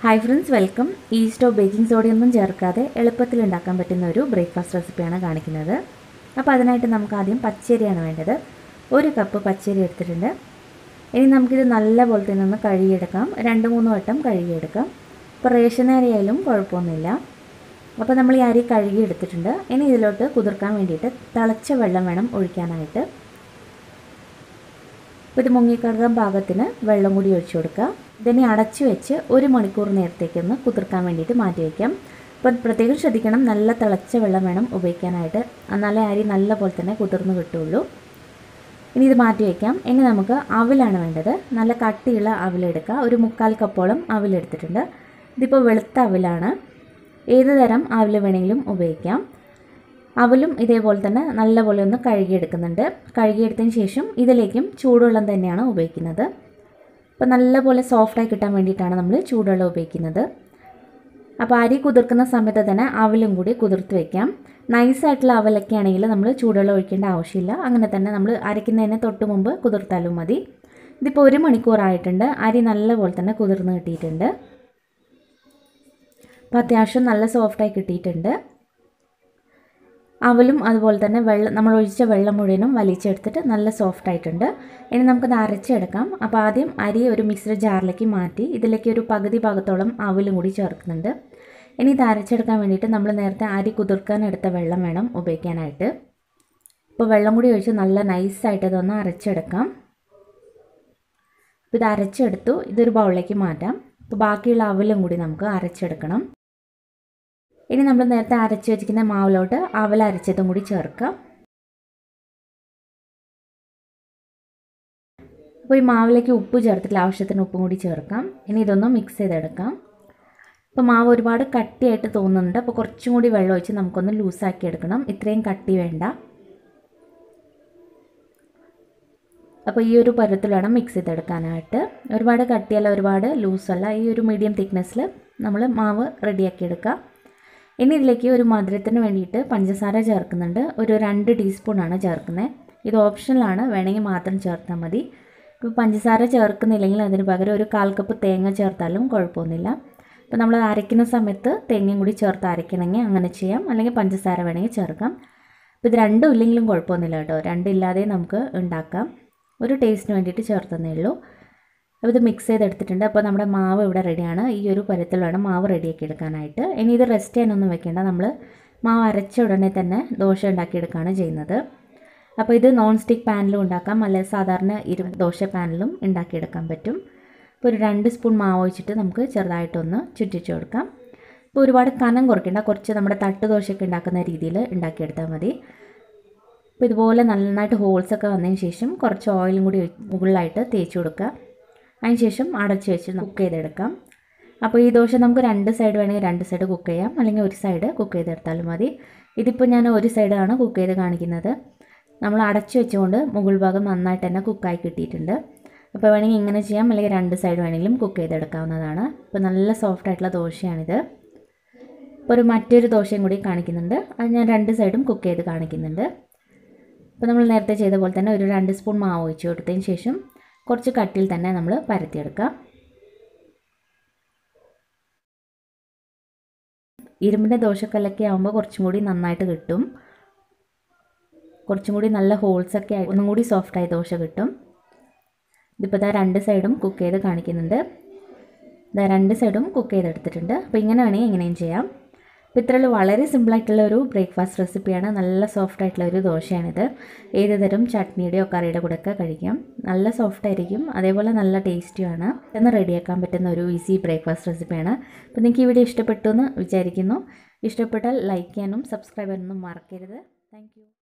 hi friends welcome ഈസ്റ്റോ baking സോഡയൊന്നും ചേർക്കാതെ എളുപ്പത്തിൽ ഉണ്ടാക്കാൻ പറ്റുന്ന ഒരു ബ്രേക്ക്ഫാസ്റ്റ് റെസിപ്പിയാണ് കാണിക്കുന്നത് അപ്പോൾ അതിനായിട്ട് നമുക്ക് ആദ്യം പച്ചരിയാണ് വേണ്ടത് ഒരു കപ്പ് പച്ചരി എടുത്തിട്ടുണ്ട് ഇനി നമുക്കിത് നല്ല പോലെ തന്നെ ഒന്ന് കഴുകിയെടുക്കാം രണ്ട് മൂന്ന് വട്ടം കഴുകിയെടുക്കാം ഇപ്പോൾ റേഷൻ അരിയായാലും കുഴപ്പമൊന്നുമില്ല അപ്പോൾ നമ്മൾ ഈ അരി കഴുകി എടുത്തിട്ടുണ്ട് ഇനി ഇതിലോട്ട് കുതിർക്കാൻ വേണ്ടിയിട്ട് തിളച്ച വെള്ളം വേണം ഒഴിക്കാനായിട്ട് അപ്പോൾ ഇത് മുങ്ങിക്കഴുകാൻ പാകത്തിന് വെള്ളം കൂടി ഒഴിച്ചു കൊടുക്കുക ഇതിനെ അടച്ചു വെച്ച് ഒരു മണിക്കൂർ നേരത്തേക്കൊന്ന് കുതിർക്കാൻ വേണ്ടിയിട്ട് മാറ്റി വയ്ക്കാം അപ്പോൾ പ്രത്യേകം ശ്രദ്ധിക്കണം നല്ല തിളച്ച വെള്ളം വേണം ഉപയോഗിക്കാനായിട്ട് എന്നാലേ അരി നല്ല പോലെ തന്നെ കുതിർന്ന് കിട്ടുള്ളൂ ഇനി ഇത് മാറ്റി വയ്ക്കാം ഇനി നമുക്ക് അവിലാണ് വേണ്ടത് നല്ല കട്ടിയുള്ള അവിലെടുക്കുക ഒരു മുക്കാൽ കപ്പോളം അവിലെടുത്തിട്ടുണ്ട് ഇതിപ്പോൾ വെളുത്ത അവിലാണ് ഏത് തരം അവിൽ വേണമെങ്കിലും ഉപയോഗിക്കാം അവലും ഇതേപോലെ തന്നെ നല്ലപോലെ ഒന്ന് കഴുകിയെടുക്കുന്നുണ്ട് കഴുകിയെടുത്തതിന് ശേഷം ഇതിലേക്കും ചൂടുവെള്ളം തന്നെയാണ് ഉപയോഗിക്കുന്നത് അപ്പോൾ നല്ലപോലെ സോഫ്റ്റായി കിട്ടാൻ വേണ്ടിയിട്ടാണ് നമ്മൾ ചൂടുവെള്ളം ഉപയോഗിക്കുന്നത് അപ്പോൾ അരി കുതിർക്കുന്ന സമയത്ത് തന്നെ അവലും കൂടി കുതിർത്ത് വയ്ക്കാം നൈസായിട്ടുള്ള അവലൊക്കെ ആണെങ്കിൽ നമ്മൾ ചൂടുവെള്ളം ഒഴിക്കേണ്ട ആവശ്യമില്ല അങ്ങനെ തന്നെ നമ്മൾ അരയ്ക്കുന്നതിന് തൊട്ട് മുമ്പ് കുതിർത്താലും മതി ഇതിപ്പോൾ ഒരു മണിക്കൂറായിട്ടുണ്ട് അരി നല്ലപോലെ തന്നെ കുതിർന്ന് കിട്ടിയിട്ടുണ്ട് അപ്പോൾ അത്യാവശ്യം നല്ല സോഫ്റ്റായി കിട്ടിയിട്ടുണ്ട് അവലും അതുപോലെ തന്നെ വെള്ളം നമ്മൾ ഒഴിച്ച വെള്ളം മുഴുവനും വലിച്ചെടുത്തിട്ട് നല്ല സോഫ്റ്റ് ആയിട്ടുണ്ട് ഇനി നമുക്കത് അരച്ചെടുക്കാം അപ്പോൾ ആദ്യം അരി ഒരു മിക്സർ ജാറിലേക്ക് മാറ്റി ഇതിലേക്ക് ഒരു പകുതി ഭാഗത്തോളം അവലും കൂടി ചേർക്കുന്നുണ്ട് ഇനി ഇത് അരച്ചെടുക്കാൻ വേണ്ടിയിട്ട് നമ്മൾ നേരത്തെ അരി കുതിർക്കാൻ എടുത്ത വെള്ളം വേണം ഉപയോഗിക്കാനായിട്ട് ഇപ്പോൾ വെള്ളം കൂടി ഒഴിച്ച് നല്ല നൈസായിട്ട് ഇതൊന്ന് അരച്ചെടുക്കാം അപ്പോൾ ഇത് അരച്ചെടുത്തു ഇതൊരു ബൗളിലേക്ക് മാറ്റാം അപ്പോൾ ബാക്കിയുള്ള അവലും കൂടി നമുക്ക് അരച്ചെടുക്കണം ഇനി നമ്മൾ നേരത്തെ അരച്ച് വെച്ചിരിക്കുന്ന മാവിലോട്ട് അവൽ അരച്ചതും കൂടി ചേർക്കാം അപ്പോൾ ഈ മാവിലേക്ക് ഉപ്പ് ചേർത്തിട്ട് ആവശ്യത്തിന് ഉപ്പും കൂടി ചേർക്കാം ഇനി ഇതൊന്ന് മിക്സ് ചെയ്തെടുക്കാം അപ്പോൾ മാവ് ഒരുപാട് കട്ടിയായിട്ട് തോന്നുന്നുണ്ട് അപ്പോൾ കുറച്ചും കൂടി വെള്ളം ഒഴിച്ച് നമുക്കൊന്ന് ലൂസാക്കി എടുക്കണം ഇത്രയും കട്ടി വേണ്ട അപ്പോൾ ഈ ഒരു പരുവത്തിൽ വേണം മിക്സ് ചെയ്തെടുക്കാനായിട്ട് ഒരുപാട് കട്ടിയല്ല ഒരുപാട് ലൂസല്ല ഈ ഒരു മീഡിയം തിക്നെസ്സിൽ നമ്മൾ മാവ് റെഡിയാക്കി എടുക്കുക ഇനി ഇതിലേക്ക് ഒരു മധുരത്തിന് വേണ്ടിയിട്ട് പഞ്ചസാര ചേർക്കുന്നുണ്ട് ഒരു രണ്ട് ടീസ്പൂണാണ് ചേർക്കുന്നത് ഇത് ഓപ്ഷണലാണ് വേണമെങ്കിൽ മാത്രം ചേർത്താൽ മതി ഇപ്പോൾ പഞ്ചസാര ചേർക്കുന്നില്ലെങ്കിൽ അതിന് പകരം ഒരു കാൽ കപ്പ് തേങ്ങ ചേർത്താലും കുഴപ്പമൊന്നുമില്ല ഇപ്പോൾ നമ്മൾ അരയ്ക്കുന്ന സമയത്ത് തേങ്ങയും കൂടി ചേർത്ത് അരയ്ക്കണമെങ്കിൽ അങ്ങനെ ചെയ്യാം അല്ലെങ്കിൽ പഞ്ചസാര വേണമെങ്കിൽ ചേർക്കാം ഇപ്പോൾ ഇത് രണ്ടും ഇല്ലെങ്കിലും കുഴപ്പമൊന്നുമില്ല കേട്ടോ രണ്ടില്ലാതെ നമുക്ക് ഉണ്ടാക്കാം ഒരു ടേസ്റ്റിന് വേണ്ടിയിട്ട് ചേർത്തന്നേ ഉള്ളൂ അപ്പോൾ ഇത് മിക്സ് ചെയ്തെടുത്തിട്ടുണ്ട് അപ്പോൾ നമ്മുടെ മാവ് ഇവിടെ റെഡിയാണ് ഈ ഒരു പരത്തിൽ വേണം മാവ് റെഡിയാക്കി എടുക്കാനായിട്ട് ഇനി ഇത് റെസ്റ്റ് ചെയ്യാനൊന്നും വെക്കേണ്ട നമ്മൾ മാവ് അരച്ച ഉടനെ തന്നെ ദോശ ഉണ്ടാക്കിയെടുക്കുകയാണ് ചെയ്യുന്നത് അപ്പോൾ ഇത് നോൺ സ്റ്റിക്ക് പാനിലും ഉണ്ടാക്കാം അല്ലെങ്കിൽ സാധാരണ ഇരു ദോശ പാനിലും ഉണ്ടാക്കിയെടുക്കാൻ പറ്റും അപ്പോൾ ഒരു രണ്ട് സ്പൂൺ മാവ് ഒഴിച്ചിട്ട് നമുക്ക് ചെറുതായിട്ടൊന്ന് ചുറ്റിച്ച് കൊടുക്കാം ഇപ്പോൾ ഒരുപാട് കനം കുറയ്ക്കേണ്ട കുറച്ച് നമ്മുടെ തട്ട് ദോശയൊക്കെ ഉണ്ടാക്കുന്ന രീതിയിൽ ഉണ്ടാക്കിയെടുത്താൽ മതി അപ്പോൾ ഇതുപോലെ നന്നായിട്ട് ഹോൾസൊക്കെ വന്നതിന് ശേഷം കുറച്ച് ഓയിലും കൂടി മുകളിലായിട്ട് തേച്ച് കൊടുക്കുക അതിനുശേഷം അടച്ച് വെച്ച് കുക്ക് ചെയ്തെടുക്കാം അപ്പോൾ ഈ ദോശ നമുക്ക് രണ്ട് സൈഡ് വേണമെങ്കിൽ രണ്ട് സൈഡ് കുക്ക് ചെയ്യാം അല്ലെങ്കിൽ ഒരു സൈഡ് കുക്ക് ചെയ്തെടുത്താലും മതി ഇതിപ്പോൾ ഞാൻ ഒരു സൈഡാണ് കുക്ക് ചെയ്ത് കാണിക്കുന്നത് നമ്മൾ അടച്ച് വെച്ചുകൊണ്ട് മുകൾ ഭാഗം നന്നായിട്ട് തന്നെ കുക്കായി കിട്ടിയിട്ടുണ്ട് അപ്പോൾ വേണമെങ്കിൽ ഇങ്ങനെ ചെയ്യാം അല്ലെങ്കിൽ രണ്ട് സൈഡ് വേണമെങ്കിലും കുക്ക് ചെയ്തെടുക്കാവുന്നതാണ് ഇപ്പോൾ നല്ല സോഫ്റ്റ് ആയിട്ടുള്ള ദോശയാണിത് ഇപ്പോൾ ഒരു മറ്റൊരു ദോശയും കൂടി കാണിക്കുന്നുണ്ട് അത് ഞാൻ രണ്ട് സൈഡും കുക്ക് ചെയ്ത് കാണിക്കുന്നുണ്ട് അപ്പോൾ നമ്മൾ നേരത്തെ ചെയ്ത പോലെ തന്നെ ഒരു രണ്ട് സ്പൂൺ മാവ് ഒഴിച്ച് കൊടുത്തതിന് ശേഷം കുറച്ച് കട്ടിയിൽ തന്നെ നമ്മൾ പരത്തിയെടുക്കുക ഇരുമ്പിൻ്റെ ദോശക്കല്ലൊക്കെ ആകുമ്പോൾ കുറച്ചും കൂടി നന്നായിട്ട് കിട്ടും കുറച്ചും കൂടി നല്ല ഹോൾസൊക്കെ ആയി ഒന്നും കൂടി സോഫ്റ്റായി ദോശ കിട്ടും ഇതിപ്പോൾ ഇതാ രണ്ട് സൈഡും കുക്ക് ചെയ്ത് കാണിക്കുന്നുണ്ട് ഇതാ രണ്ട് സൈഡും കുക്ക് ചെയ്തെടുത്തിട്ടുണ്ട് അപ്പോൾ ഇങ്ങനെ വേണമെങ്കിൽ ഇങ്ങനെയും ചെയ്യാം അപ്പോൾ ഇത്രയുള്ള വളരെ സിമ്പിളായിട്ടുള്ള ഒരു ബ്രേക്ക്ഫാസ്റ്റ് റെസിപ്പിയാണ് നല്ല സോഫ്റ്റ് ആയിട്ടുള്ള ഒരു ദോശയാണിത് ഏത് തരം ചട്നിയുടെയോ കറിയുടെ കൂടെയൊക്കെ കഴിക്കാം നല്ല സോഫ്റ്റ് ആയിരിക്കും അതേപോലെ നല്ല ടേസ്റ്റിയാണ് എന്ന് റെഡിയാക്കാൻ പറ്റുന്ന ഒരു ഈസി ബ്രേക്ക്ഫാസ്റ്റ് റെസിപ്പിയാണ് അപ്പോൾ നിങ്ങൾക്ക് ഈ വീഡിയോ ഇഷ്ടപ്പെട്ടു എന്ന് വിചാരിക്കുന്നു ഇഷ്ടപ്പെട്ടാൽ ലൈക്ക് ചെയ്യാനും സബ്സ്ക്രൈബ് ചെയ്യാനൊന്നും മറക്കരുത് താങ്ക്